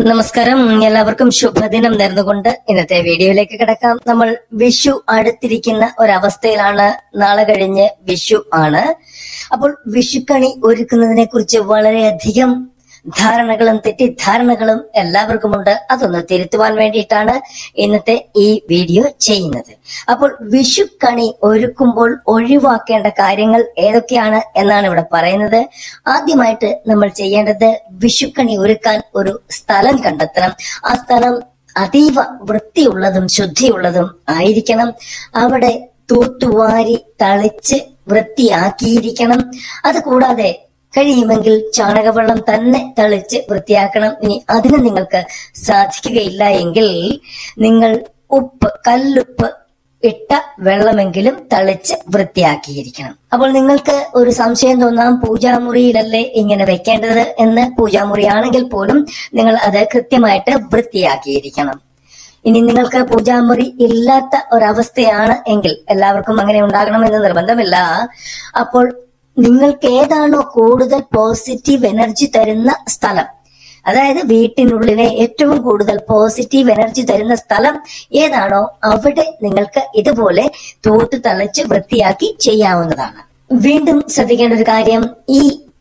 നമസ്കാരം എല്ലാവർക്കും ശുഭദിനം നേർന്നുകൊണ്ട് ഇന്നത്തെ വീഡിയോയിലേക്ക് കിടക്കാം നമ്മൾ വിഷു അടുത്തിരിക്കുന്ന ഒരവസ്ഥയിലാണ് നാളെ കഴിഞ്ഞ് വിഷു ആണ് അപ്പോൾ വിഷുക്കണി ഒരുക്കുന്നതിനെ കുറിച്ച് വളരെയധികം ധാരണകളും തെറ്റിദ്ധാരണകളും എല്ലാവർക്കുമുണ്ട് അതൊന്ന് തിരുത്തുവാൻ വേണ്ടിയിട്ടാണ് ഇന്നത്തെ ഈ വീഡിയോ ചെയ്യുന്നത് അപ്പോൾ വിഷുക്കണി ഒരുക്കുമ്പോൾ ഒഴിവാക്കേണ്ട കാര്യങ്ങൾ ഏതൊക്കെയാണ് എന്നാണ് ഇവിടെ പറയുന്നത് ആദ്യമായിട്ട് നമ്മൾ ചെയ്യേണ്ടത് വിഷുക്കണി ഒരുക്കാൻ ഒരു സ്ഥലം കണ്ടെത്തണം ആ സ്ഥലം അതീവ വൃത്തിയുള്ളതും ശുദ്ധിയുള്ളതും ആയിരിക്കണം അവിടെ തൂത്തുവാരി തളിച്ച് വൃത്തിയാക്കിയിരിക്കണം അത് കൂടാതെ കഴിയുമെങ്കിൽ ചാണകവെള്ളം തന്നെ തളിച്ച് വൃത്തിയാക്കണം ഇനി അതിന് നിങ്ങൾക്ക് സാധിക്കുകയില്ല എങ്കിൽ നിങ്ങൾ ഉപ്പ് കല്ലുപ്പ് ഇട്ട വെള്ളമെങ്കിലും തളിച്ച് വൃത്തിയാക്കിയിരിക്കണം അപ്പോൾ നിങ്ങൾക്ക് ഒരു സംശയം തോന്നാം പൂജാമുറിയിലല്ലേ ഇങ്ങനെ വെക്കേണ്ടത് എന്ന് പൂജാമുറിയാണെങ്കിൽ പോലും നിങ്ങൾ അത് കൃത്യമായിട്ട് വൃത്തിയാക്കിയിരിക്കണം ഇനി നിങ്ങൾക്ക് പൂജാമുറി ഇല്ലാത്ത ഒരവസ്ഥയാണ് എങ്കിൽ എല്ലാവർക്കും അങ്ങനെ ഉണ്ടാകണമെന്ന് നിർബന്ധമില്ല അപ്പോൾ നിങ്ങൾക്ക് ഏതാണോ കൂടുതൽ പോസിറ്റീവ് എനർജി തരുന്ന സ്ഥലം അതായത് വീട്ടിനുള്ളിലെ ഏറ്റവും കൂടുതൽ പോസിറ്റീവ് എനർജി തരുന്ന സ്ഥലം ഏതാണോ അവിടെ നിങ്ങൾക്ക് ഇതുപോലെ തൂത്ത് തളിച്ച് വൃത്തിയാക്കി ചെയ്യാവുന്നതാണ് വീണ്ടും ശ്രദ്ധിക്കേണ്ട ഒരു കാര്യം ഈ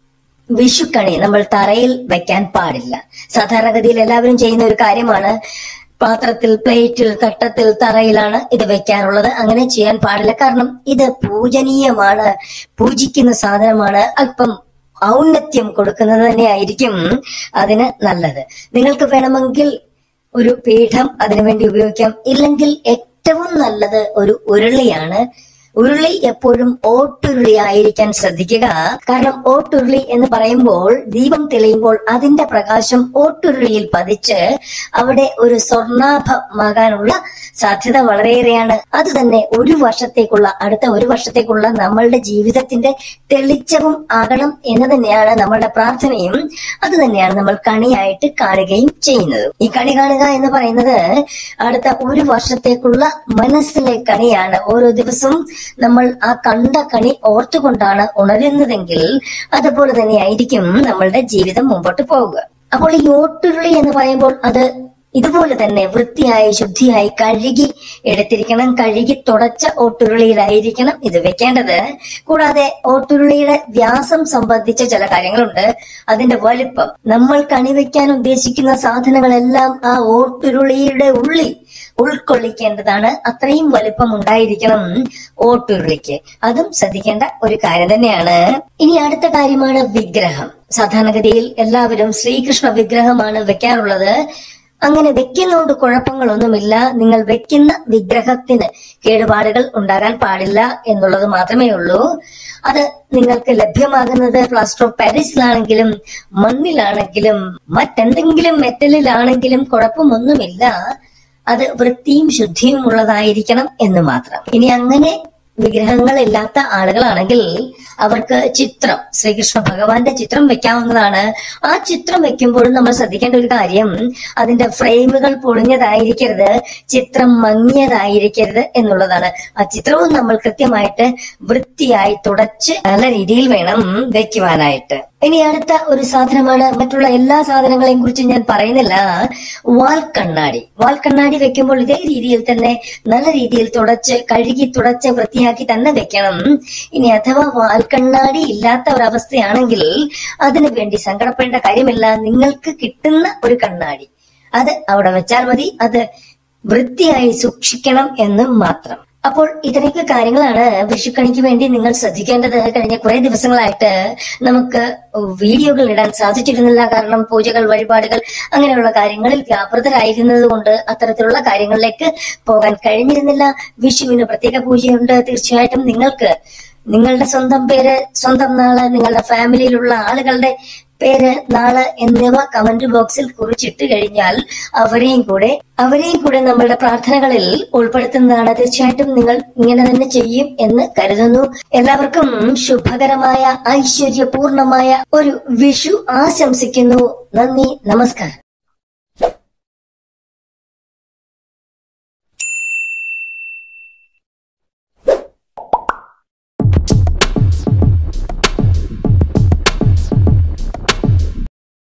വിഷുക്കണി നമ്മൾ തറയിൽ വെക്കാൻ പാടില്ല സാധാരണഗതിയിൽ എല്ലാവരും ചെയ്യുന്ന ഒരു കാര്യമാണ് പാത്രത്തിൽ പ്ലേറ്റിൽ തട്ടത്തിൽ തറയിലാണ് ഇത് വെക്കാറുള്ളത് അങ്ങനെ ചെയ്യാൻ പാടില്ല കാരണം ഇത് പൂജനീയമാണ് പൂജിക്കുന്ന സാധനമാണ് അല്പം ഔന്നത്യം കൊടുക്കുന്നത് തന്നെയായിരിക്കും അതിന് നല്ലത് നിങ്ങൾക്ക് വേണമെങ്കിൽ ഒരു പീഠം അതിനുവേണ്ടി ഉപയോഗിക്കാം ഇല്ലെങ്കിൽ ഏറ്റവും നല്ലത് ഒരു ഉരുളിയാണ് ഉരുളി എപ്പോഴും ഓട്ടുരുളി ആയിരിക്കാൻ ശ്രദ്ധിക്കുക കാരണം ഓട്ടുരുളി എന്ന് പറയുമ്പോൾ ദീപം തെളിയുമ്പോൾ അതിന്റെ പ്രകാശം ഓട്ടുരുളിയിൽ പതിച്ച് അവിടെ ഒരു സ്വർണാഭമാകാനുള്ള സാധ്യത വളരെയേറെയാണ് അത് തന്നെ ഒരു വർഷത്തേക്കുള്ള അടുത്ത ഒരു വർഷത്തേക്കുള്ള നമ്മളുടെ ജീവിതത്തിന്റെ തെളിച്ചവും ആകണം എന്ന് തന്നെയാണ് നമ്മളുടെ പ്രാർത്ഥനയും അത് തന്നെയാണ് നമ്മൾ കണിയായിട്ട് കാണുകയും ചെയ്യുന്നത് ഈ കണി കാണുക എന്ന് പറയുന്നത് അടുത്ത ഒരു വർഷത്തേക്കുള്ള മനസ്സിലെ കണിയാണ് ഓരോ ദിവസവും നമ്മൾ ആ കണ്ട കണി ഓർത്തുകൊണ്ടാണ് ഉണരുന്നതെങ്കിൽ അതുപോലെ തന്നെയായിരിക്കും നമ്മളുടെ ജീവിതം മുമ്പോട്ട് പോവുക അപ്പോൾ ഈ ഓട്ടുരുളി എന്ന് പറയുമ്പോൾ അത് ഇതുപോലെ തന്നെ വൃത്തിയായി ശുദ്ധിയായി കഴുകി എടുത്തിരിക്കണം കഴുകി തുടച്ച ഓട്ടുരുളിയിലായിരിക്കണം ഇത് വെക്കേണ്ടത് കൂടാതെ ഓട്ടുരുളിയുടെ വ്യാസം സംബന്ധിച്ച ചില കാര്യങ്ങളുണ്ട് അതിന്റെ വലിപ്പം നമ്മൾ കണിവെക്കാൻ ഉദ്ദേശിക്കുന്ന സാധനങ്ങളെല്ലാം ആ ഓട്ടുരുളിയുടെ ഉള്ളിൽ ഉൾക്കൊള്ളിക്കേണ്ടതാണ് അത്രയും വലിപ്പം ഉണ്ടായിരിക്കണം ഓട്ടുരുളിക്ക് അതും ശ്രദ്ധിക്കേണ്ട ഒരു കാര്യം തന്നെയാണ് ഇനി അടുത്ത കാര്യമാണ് വിഗ്രഹം സാധാരണഗതിയിൽ എല്ലാവരും ശ്രീകൃഷ്ണ വിഗ്രഹമാണ് വെക്കാറുള്ളത് അങ്ങനെ വെക്കുന്നതുകൊണ്ട് കുഴപ്പങ്ങളൊന്നുമില്ല നിങ്ങൾ വെക്കുന്ന വിഗ്രഹത്തിന് കേടുപാടുകൾ ഉണ്ടാകാൻ പാടില്ല എന്നുള്ളത് മാത്രമേ ഉള്ളൂ അത് നിങ്ങൾക്ക് ലഭ്യമാകുന്നത് പ്ലാസ്റ്റർ ഓഫ് പാരീസിലാണെങ്കിലും മണ്ണിലാണെങ്കിലും മറ്റെന്തെങ്കിലും മെറ്റലിലാണെങ്കിലും കുഴപ്പമൊന്നുമില്ല അത് വൃത്തിയും ശുദ്ധിയും ഉള്ളതായിരിക്കണം എന്ന് മാത്രം ഇനി അങ്ങനെ വിഗ്രഹങ്ങളില്ലാത്ത ആളുകളാണെങ്കിൽ അവർക്ക് ചിത്രം ശ്രീകൃഷ്ണ ഭഗവാന്റെ ചിത്രം വെക്കാവുന്നതാണ് ആ ചിത്രം വെക്കുമ്പോഴും നമ്മൾ ശ്രദ്ധിക്കേണ്ട ഒരു കാര്യം അതിന്റെ ഫ്രെയിമുകൾ പൊളിഞ്ഞതായിരിക്കരുത് ചിത്രം മങ്ങിയതായിരിക്കരുത് എന്നുള്ളതാണ് ആ ചിത്രവും നമ്മൾ കൃത്യമായിട്ട് വൃത്തിയായി തുടച്ച് നല്ല രീതിയിൽ വേണം വെക്കുവാനായിട്ട് ഇനി അടുത്ത ഒരു സാധനമാണ് മറ്റുള്ള എല്ലാ സാധനങ്ങളെയും കുറിച്ച് ഞാൻ പറയുന്നില്ല വാൽ കണ്ണാടി വാൽ കണ്ണാടി വെക്കുമ്പോൾ ഇതേ രീതിയിൽ തന്നെ നല്ല രീതിയിൽ തുടച്ച് കഴുകി തുടച്ച് വൃത്തിയാക്കി തന്നെ വെക്കണം ഇനി അഥവാ വാൽ കണ്ണാടി ഇല്ലാത്ത ഒരവസ്ഥയാണെങ്കിൽ അതിനു വേണ്ടി സങ്കടപ്പെടേണ്ട കാര്യമില്ല നിങ്ങൾക്ക് കിട്ടുന്ന ഒരു കണ്ണാടി അത് അവിടെ വെച്ചാൽ മതി അത് വൃത്തിയായി സൂക്ഷിക്കണം എന്ന് മാത്രം അപ്പോൾ ഇത്രയൊക്കെ കാര്യങ്ങളാണ് വിഷുക്കണിക്ക് വേണ്ടി നിങ്ങൾ ശ്രദ്ധിക്കേണ്ടത് കഴിഞ്ഞ കുറെ ദിവസങ്ങളായിട്ട് നമുക്ക് വീഡിയോകൾ ഇടാൻ സാധിച്ചിരുന്നില്ല കാരണം പൂജകൾ വഴിപാടുകൾ അങ്ങനെയുള്ള കാര്യങ്ങളിൽ വ്യാപൃതരായിരുന്നത് കൊണ്ട് അത്തരത്തിലുള്ള കാര്യങ്ങളിലേക്ക് പോകാൻ കഴിഞ്ഞിരുന്നില്ല വിഷുവിന് പ്രത്യേക പൂജയുണ്ട് തീർച്ചയായിട്ടും നിങ്ങൾക്ക് നിങ്ങളുടെ സ്വന്തം പേര് സ്വന്തം നാള് നിങ്ങളുടെ ഫാമിലിയിലുള്ള ആളുകളുടെ പേര് നാള് എന്നിവ കമന്റ് ബോക്സിൽ കുറിച്ചിട്ട് കഴിഞ്ഞാൽ അവരെയും കൂടെ അവരെയും കൂടെ നമ്മളുടെ പ്രാർത്ഥനകളിൽ ഉൾപ്പെടുത്തുന്നതാണ് തീർച്ചയായിട്ടും നിങ്ങൾ ഇങ്ങനെ തന്നെ ചെയ്യും എന്ന് കരുതുന്നു എല്ലാവർക്കും ശുഭകരമായ ഐശ്വര്യപൂർണമായ ഒരു വിഷു ആശംസിക്കുന്നു നന്ദി നമസ്കാരം